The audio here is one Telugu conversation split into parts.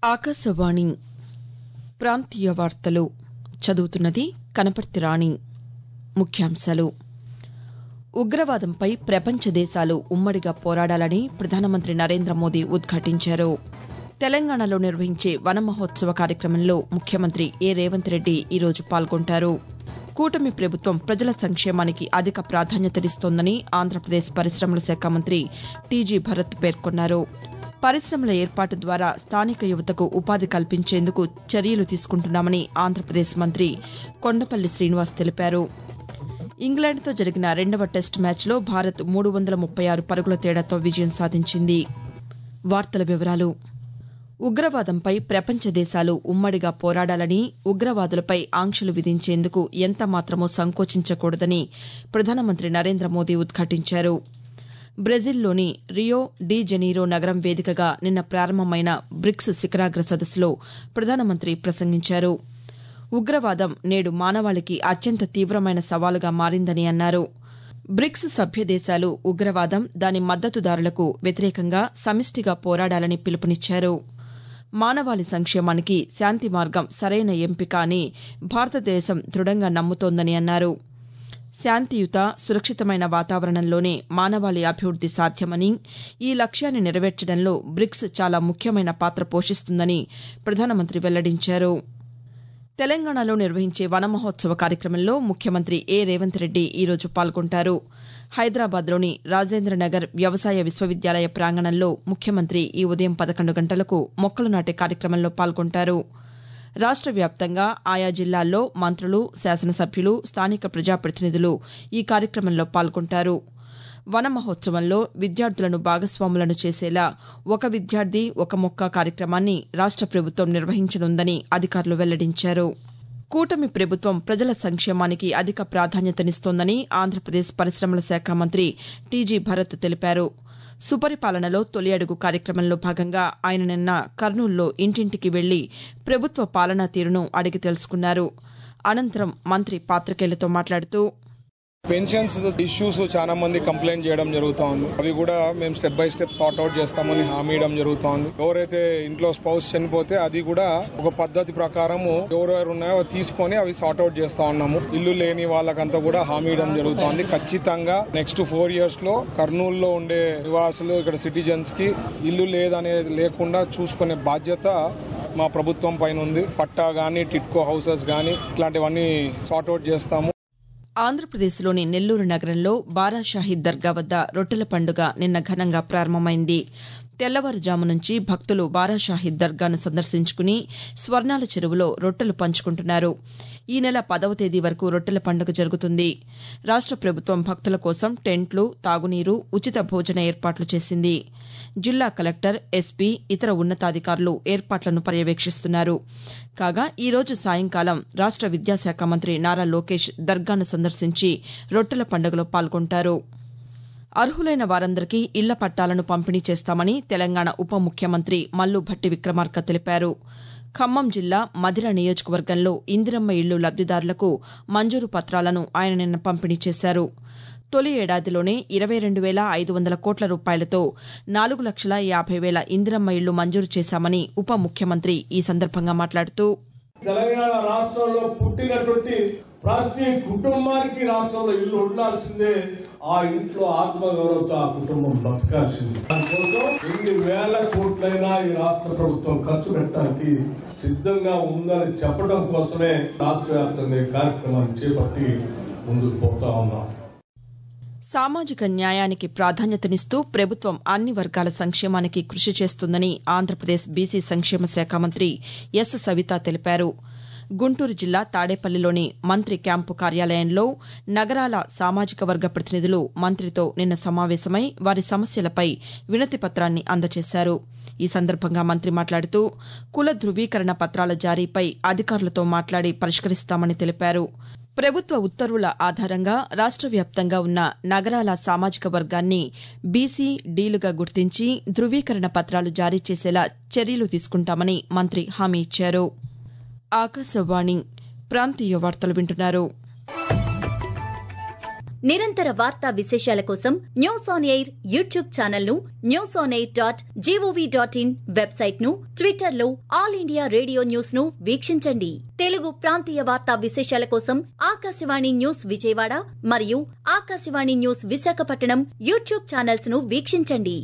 ఆకాశవాణి ప్రాంతీయ వార్తలు చదువుతున్నది కనపర్తి రాణి ముఖ్యాంశాలు ఉగ్రవాదంపై ప్రపంచ దేశాలు ఉమ్మడిగా పోరాడాలని ప్రధానమంత్రి నరేంద్ర మోదీ ఉద్ఘాటించారు తెలంగాణలో నిర్వహించే వన మహోత్సవ కార్యక్రమంలో ముఖ్యమంత్రి ఏ రేవంత్ రెడ్డి ఈరోజు పాల్గొంటారు కూటమి ప్రభుత్వం ప్రజల సంక్షేమానికి అధిక ప్రాధాన్యతనిస్తోందని ఆంధ్రప్రదేశ్ పరిశ్రమల శాఖ మంత్రి టీజీ భరత్ పేర్కొన్నారు పరిశ్రమల ఏర్పాటు ద్వారా స్థానిక యువతకు ఉపాధి కల్పించేందుకు చర్యలు తీసుకుంటున్నామని ఆంధ్రప్రదేశ్ మంత్రి కొండపల్లి శ్రీనివాస్ తెలిపారు ఇంగ్లాండ్తో జరిగిన రెండవ టెస్టు మ్యాచ్లో భారత్ మూడు వందల ముప్పై ఆరు పరుగుల తేడాతో విజయం సాధించింది వార్తల వివరాలు ఉగ్రవాదంపై ప్రపంచ దేశాలు ఉమ్మడిగా పోరాడాలని ఉగ్రవాదులపై ఆంక్షలు విధించేందుకు ఎంతమాత్రమూ సంకోచించకూడదని ప్రధానమంత్రి నరేంద్ర మోదీ ఉద్ఘాటించారు బ్రెజిల్లోని రియో డి జెనీరో నగరం వేదికగా నిన్న ప్రారంభమైన బ్రిక్స్ శిఖరాగ్ర సదస్సులో ప్రధానమంత్రి ప్రసంగించారు ఉగ్రవాదం నేడు మానవాళికి అత్యంత తీవ్రమైన సవాలుగా మారిందని అన్నారు బ్రిక్స్ సభ్య దేశాలు ఉగ్రవాదం దాని మద్దతుదారులకు వ్యతిరేకంగా సమిష్టిగా పోరాడాలని పిలుపునిచ్చారు మానవాళి సంక్షేమానికి శాంతి మార్గం సరైన ఎంపిక అని భారతదేశం దృఢంగా నమ్ముతోందని అన్నారు శాంతియుత సురక్షితమైన వాతావరణంలోనే మానవాళి అభివృద్ది సాధ్యమని ఈ లక్ష్యాన్ని నెరవేర్చడంలో బ్రిక్స్ చాలా ముఖ్యమైన పాత్ర పోషిస్తుందని ప్రధానమంత్రి వెల్లడించారు తెలంగాణలో నిర్వహించే వన మహోత్సవ కార్యక్రమంలో ముఖ్యమంత్రి ఏ రేవంత్ రెడ్డి ఈరోజు పాల్గొంటారు హైదరాబాద్లోని రాజేంద్రనగర్ వ్యవసాయ విశ్వవిద్యాలయ ప్రాంగణంలో ముఖ్యమంత్రి ఈ ఉదయం పదకొండు గంటలకు మొక్కలు నాటే కార్యక్రమంలో పాల్గొంటారు రాష్ట వ్యాప్తంగా ఆయా జిల్లాల్లో మంత్రులు శాసనసభ్యులు స్థానిక ప్రజాప్రతినిధులు ఈ కార్యక్రమంలో పాల్గొంటారు వన మహోత్సవంలో విద్యార్థులను భాగస్వాములను చేసేలా ఒక విద్యార్థి ఒక మొక్క కార్యక్రమాన్ని రాష్ట ప్రభుత్వం నిర్వహించనుందని అధికారులు వెల్లడించారు కూటమి ప్రభుత్వం ప్రజల సంక్షేమానికి అధిక ప్రాధాన్యతనిస్తోందని ఆంధ్రప్రదేశ్ పరిశ్రమల శాఖ మంత్రి టీజీ భరత్ తెలిపారు సుపరిపాలనలో తొలి అడుగు కార్యక్రమంలో భాగంగా ఆయన నిన్న కర్నూలులో ఇంటింటికి వెళ్లి ప్రభుత్వ పాలనా తీరును అడిగి తెలుసుకున్నారు అనంతరం మంత్రి పాతికేయులతో మాట్లాడుతూ పెన్షన్స్ ఇష్యూస్ చాలా మంది కంప్లైంట్ చేయడం జరుగుతా ఉంది అవి కూడా మేము step by step sort out చేస్తామని హామీ ఇవ్వడం జరుగుతా ఉంది ఎవరైతే ఇంట్లో స్పౌస్ చనిపోతే అది కూడా ఒక పద్ధతి ప్రకారము ఎవరెవరు ఉన్నాయో అవి తీసుకొని అవి సార్ట్ అవుట్ చేస్తా ఉన్నాము ఇల్లు లేని వాళ్ళకంతా కూడా హామీ ఇవ్వడం జరుగుతోంది ఖచ్చితంగా నెక్స్ట్ ఫోర్ ఇయర్స్ లో కర్నూలులో ఉండే నివాసులు ఇక్కడ సిటిజన్స్ కి ఇల్లు లేదనేది లేకుండా చూసుకునే బాధ్యత మా ప్రభుత్వం పైన ఉంది పట్టా గానీ టిట్కో హౌసెస్ గానీ ఇట్లాంటివన్నీ సార్ట్ అవుట్ చేస్తాము ఆంధ్రప్రదేశ్లోని నెల్లూరు నగరంలో బారాషాహీద్ దర్గా వద్ద రొట్టెల పండుగ నిన్న ఘనంగా ప్రారంభమైంది తెల్లవారుజాము నుంచి భక్తులు బారాషాహీద్ దర్గాను సందర్శించుకుని స్వర్ణాల చెరువులో రొట్టెలు పంచుకుంటున్నారు ఈ నెల పదవ తేదీ వరకు రొట్టెల పండుగ జరుగుతుంది రాష్ట ప్రభుత్వం భక్తుల కోసం టెంట్లు తాగునీరు ఉచిత భోజన ఏర్పాట్లు చేసింది జిల్లా కలెక్టర్ ఎస్పీ ఇతర ఉన్నతాధికారులు ఏర్పాట్లను పర్యవేక్షిస్తున్నారు కాగా ఈ రోజు సాయంకాలం రాష్ట విద్యాశాఖ మంత్రి నారా లోకేష్ దర్గాను సందర్శించి రొట్టెల పండుగలో పాల్గొంటారు అర్హులైన వారందరికీ ఇళ్ల పట్టాలను పంపిణీ చేస్తామని తెలంగాణ ఉప ముఖ్యమంత్రి మల్లు భట్టి విక్రమార్క తెలిపారు ఖమ్మం జిల్లా మధిర నియోజకవర్గంలో ఇందిరమ్మ ఇళ్లు లబ్దిదారులకు మంజూరు పత్రాలను ఆయన నిన్న పంపిణీ చేశారు తొలి ఏడాదిలోనే ఇరవై రెండు వేల ఐదు వందల కోట్ల రూపాయలతో నాలుగు లక్షల యాభై వేల ఇందిరమ్మ ఇళ్లు మంజూరు చేశామని ఉప ముఖ్యమంత్రి ఈ సందర్భంగా మాట్లాడుతూ తెలంగాణ రాష్ట్రంలో పుట్టినటువంటి ప్రతి కుటుంబానికి రాష్ట్రంలో ఇల్లు ఉండాల్సిందే ఆ ఇంట్లో ఆత్మగౌరవంతో ఆ కుటుంబం బ్రతకాల్సింది దానికోసం ఎన్ని వేల కోట్లైనా ఈ రాష్ట్ర ప్రభుత్వం ఖర్చు పెట్టడానికి సిద్ధంగా ఉందని చెప్పడం కోసమే రాష్ట్ర వ్యాప్తంగా ఈ కార్యక్రమాన్ని చేపట్టి ముందుకు పోతా ఉన్నాం సామాజిక న్యాయానికి ప్రాధాన్యతనిస్తూ ప్రభుత్వం అన్ని వర్గాల సంక్షేమానికి కృషి చేస్తుందని ఆంధ్రప్రదేశ్ బీసీ సంక్షేమ శాఖ మంత్రి ఎస్ సవిత తెలిపారు గుంటూరు జిల్లా తాడేపల్లిలోని మంత్రి క్యాంపు కార్యాలయంలో నగరాల సామాజిక వర్గ ప్రతినిధులు మంత్రితో నిన్న సమావేశమై వారి సమస్యలపై వినతి పత్రాన్ని అందజేశారు ఈ సందర్భంగా మంత్రి మాట్లాడుతూ కుల ధృవీకరణ పత్రాల జారీపై అధికారులతో మాట్లాడి పరిష్కరిస్తామని తెలిపారు ప్రభుత్వ ఉత్తర్వుల ఆధారంగా రాష్ట వ్యాప్తంగా ఉన్న నగరాల సామాజిక వర్గాన్ని బీసీ డీలుగా గుర్తించి ధృవీకరణ పత్రాలు జారీ చేసేలా చర్యలు తీసుకుంటామని మంత్రి హామీ ఇచ్చారు ఆకాశవాణి ప్రాంతీయ వార్తలు వింటున్నారు నిరంతర వార్తా విశేషాల కోసం news on air YouTube channel ను news on air dot gov dot in website ను ట్విట్టర్ లో ఆల్ ఇండియా రేడియో న్యూస్ ను వీక్షించండి తెలుగు ప్రాంతీయ వార్తా విశేషాల కోసం ఆకాశవాణి న్యూస్ విజయవాడ మరియు Akashvani news Visakhapatnam YouTube channels ను వీక్షించండి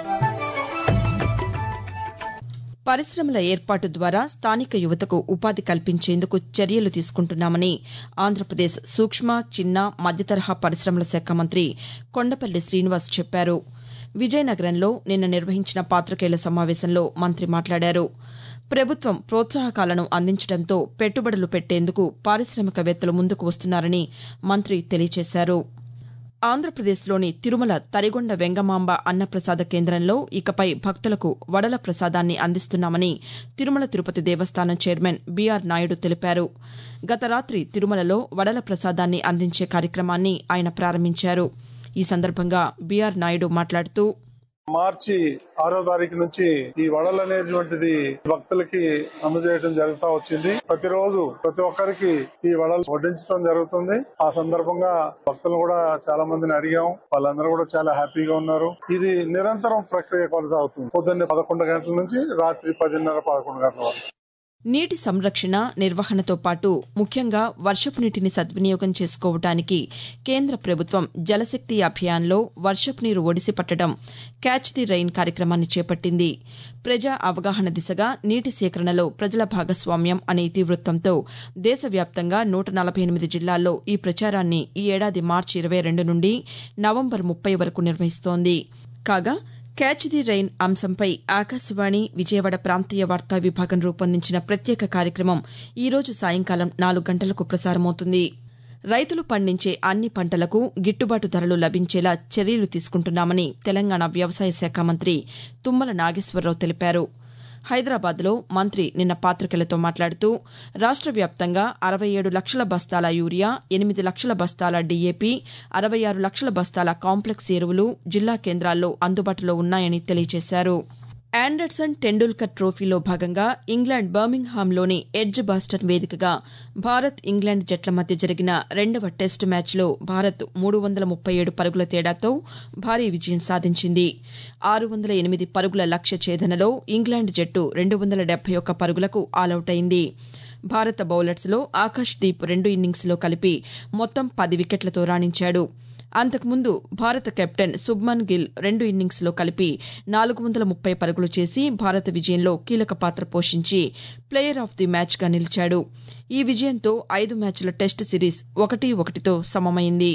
పరిశ్రమల ఏర్పాటు ద్వారా స్థానిక యువతకు ఉపాధి కల్పించేందుకు చర్యలు తీసుకుంటున్నామని ఆంధ్రప్రదేశ్ సూక్ష్మ చిన్న మధ్యతరహా పరిశ్రమల శాఖ మంత్రి కొండపల్లి శ్రీనివాస్ చెప్పారు విజయనగరంలో నిన్న నిర్వహించిన పాతికేయుల సమావేశంలో మంత్రి మాట్లాడారు ప్రభుత్వం ప్రోత్సాహకాలను అందించడంతో పెట్టుబడులు పెట్టేందుకు పారిశ్రామికవేత్తలు ముందుకు వస్తున్నారని మంత్రి తెలియజేశారు ఆంధ్రప్రదేశ్లోని తిరుమల తరిగొండ వెంగమాంబ అన్నప్రసాద కేంద్రంలో ఇకపై భక్తులకు వడల ప్రసాదాన్ని అందిస్తున్నామని తిరుమల తిరుపతి దేవస్థానం చైర్మన్ బీఆర్ నాయుడు తెలిపారు గత రాత్రి తిరుమలలో వడల ప్రసాదాన్ని అందించే కార్యక్రమాన్ని ఆయన ప్రారంభించారు ఈ సందర్భంగా బీఆర్ నాయుడు మాట్లాడుతూ మార్చి ఆరో తారీఖు నుంచి ఈ వడలు అనేటువంటిది భక్తులకి అందజేయడం జరుగుతూ వచ్చింది ప్రతిరోజు ప్రతి ఒక్కరికి ఈ వడలు వడ్డించడం జరుగుతుంది ఆ సందర్భంగా భక్తులు కూడా చాలా మందిని అడిగాం వాళ్ళందరూ కూడా చాలా హ్యాపీగా ఉన్నారు ఇది నిరంతరం ప్రక్రియ కొనసాగుతుంది పొద్దున్నే పదకొండు గంటల నుంచి రాత్రి పదిన్నర పదకొండు గంటల వరకు నీటి సంరక్షణ నిర్వహణతో పాటు ముఖ్యంగా వర్షపు నీటిని సద్వినియోగం చేసుకోవడానికి కేంద్ర ప్రభుత్వం జలశక్తి అభియాన్లో వర్షపు నీరు ఒడిసి పట్టడం క్యాచ్ ది రైన్ కార్యక్రమాన్ని చేపట్టింది ప్రజా అవగాహన దిశగా నీటి సేకరణలో ప్రజల భాగస్వామ్యం అనే ఇతివృత్తంతో దేశవ్యాప్తంగా నూట నలభై ఎనిమిది జిల్లాల్లో ఈ ప్రచారాన్ని ఈ ఏడాది మార్చి ఇరవై రెండు నుండి నవంబర్ ముప్పై వరకు నిర్వహిస్తోంది కాగా క్యాచ్ ది రైన్ అంశంపై ఆకాశవాణి విజయవాడ ప్రాంతీయ వార్తా విభాగం రూపొందించిన ప్రత్యేక కార్యక్రమం ఈ రోజు సాయంకాలం నాలుగు గంటలకు ప్రసారమవుతుంది రైతులు పండించే అన్ని పంటలకు గిట్టుబాటు ధరలు లభించేలా చర్యలు తీసుకుంటున్నామని తెలంగాణ వ్యవసాయ శాఖ మంత్రి తుమ్మల నాగేశ్వరరావు తెలిపారు హైదరాబాద్లో మంత్రి నిన్న పాతికేయులతో మాట్లాడుతూ రాష్ట్ర వ్యాప్తంగా అరవై ఏడు లక్షల బస్తాల యూరియా ఎనిమిది లక్షల బస్తాల డీఏపీ అరవై ఆరు లక్షల బస్తాల కాంప్లెక్స్ ఎరువులు జిల్లా కేంద్రాల్లో అందుబాటులో ఉన్నాయని తెలియజేశారు ఆండర్సన్ టెండూల్కర్ ట్రోఫీలో భాగంగా ఇంగ్లాండ్ బర్మింగ్హామ్లోని ఎడ్జ్ బాస్టన్ వేదికగా భారత్ ఇంగ్లాండ్ జట్ల మధ్య జరిగిన రెండవ టెస్ట్ మ్యాచ్లో భారత్ మూడు వందల ముప్పై ఏడు పరుగుల తేడాతో భారీ విజయం సాధించింది ఆరు వందల ఎనిమిది పరుగుల లక్ష్య ఛేదనలో ఇంగ్లాండ్ జట్టు రెండు వందల డెబ్బై ఒక్క పరుగులకు ఆలౌట్ అయింది భారత బౌలర్స్లో ఆకాష్ దీప్ రెండు ఇన్నింగ్స్లో కలిపి మొత్తం పది వికెట్లతో రాణించాడు అంతకుముందు భారత కెప్టెన్ శుభ్మన్ గిల్ రెండు ఇన్నింగ్స్లో కలిపి నాలుగు వందల ముప్పై పరుగులు చేసి భారత విజయంలో కీలక పాత్ర పోషించి ప్లేయర్ ఆఫ్ ది మ్యాచ్గా నిలిచాడు ఈ విజయంతో ఐదు మ్యాచ్ల టెస్ట్ సిరీస్ ఒకటి ఒకటితో సమమైంది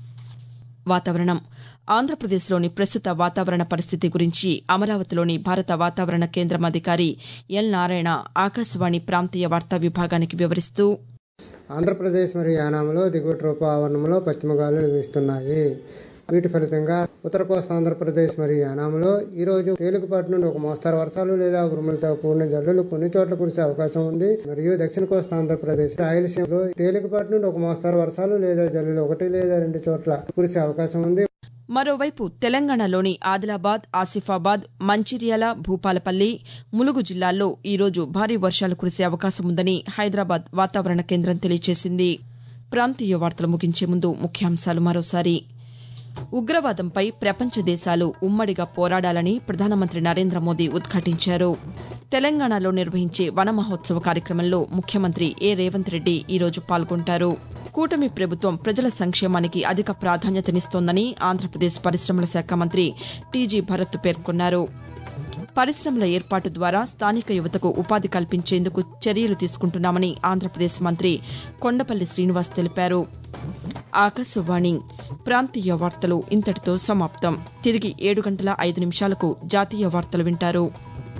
వాతావరణం ఆంధ్రప్రదేశ్లోని ప్రస్తుత వాతావరణ పరిస్థితి గురించి అమరావతిలోని భారత వాతావరణ కేంద్రం అధికారి ఎల్ నారాయణ ఆకాశవాణి ప్రాంతీయ వార్తా విభాగానికి వివరిస్తూ ఆంధ్రప్రదేశ్ మరియు యానాంలో దిగువ ట్రోపావరణంలో పశ్చిమ గాలులు వీస్తున్నాయి వీటి ఫలితంగా ఉత్తర కోస్తా ఆంధ్రప్రదేశ్ మరియు యానాంలో ఈ రోజు తేలికపాటి నుండి ఒక మోస్తారు వర్షాలు లేదా ఉరుములతో కూడిన జల్లులు కొన్ని చోట్ల కురిసే అవకాశం ఉంది మరియు దక్షిణ కోస్తా ఆంధ్రప్రదేశ్ రాయలసీమలో తేలికపాటి నుండి ఒక మోస్తారు వర్షాలు లేదా జల్లులు ఒకటి లేదా రెండు చోట్ల కురిసే అవకాశం ఉంది మరోవైపు తెలంగాణలోని ఆదిలాబాద్ ఆసిఫాబాద్ మంచిర్యాల భూపాలపల్లి ములుగు జిల్లాల్లో ఈరోజు భారీ వర్షాలు కురిసే అవకాశం ఉందని హైదరాబాద్ వాతావరణ కేంద్రం తెలియజేసింది ప్రాంతీయ వార్తలు ముగించే ముందు ముఖ్యాంశాలు మరోసారి ఉగ్రవాదంపై ప్రపంచ దేశాలు ఉమ్మడిగా పోరాడాలని ప్రధానమంత్రి నరేంద్ర మోదీ ఉద్ఘాటించారు తెలంగాణలో నిర్వహించే వన మహోత్సవ కార్యక్రమంలో ముఖ్యమంత్రి ఏ రేవంత్ రెడ్డి ఈరోజు పాల్గొంటారు కూటమి ప్రభుత్వం ప్రజల సంక్షేమానికి అధిక ప్రాధాన్యతనిస్తోందని ఆంధ్రప్రదేశ్ పరిశ్రమల శాఖ మంత్రి టీజీ భరత్ పేర్కొన్నారు పరిశ్రమల ఏర్పాటు ద్వారా స్థానిక యువతకు ఉపాధి కల్పించేందుకు చర్యలు తీసుకుంటున్నామని ఆంధ్రప్రదేశ్ మంత్రి కొండపల్లి శ్రీనివాస్ తెలిపారు ఆకాశవాణి ప్రాంతీయ వార్తలు ఇంతటితో సమాప్తం తిరిగి ఏడు గంటల ఐదు నిమిషాలకు జాతీయ వార్తలు వింటారు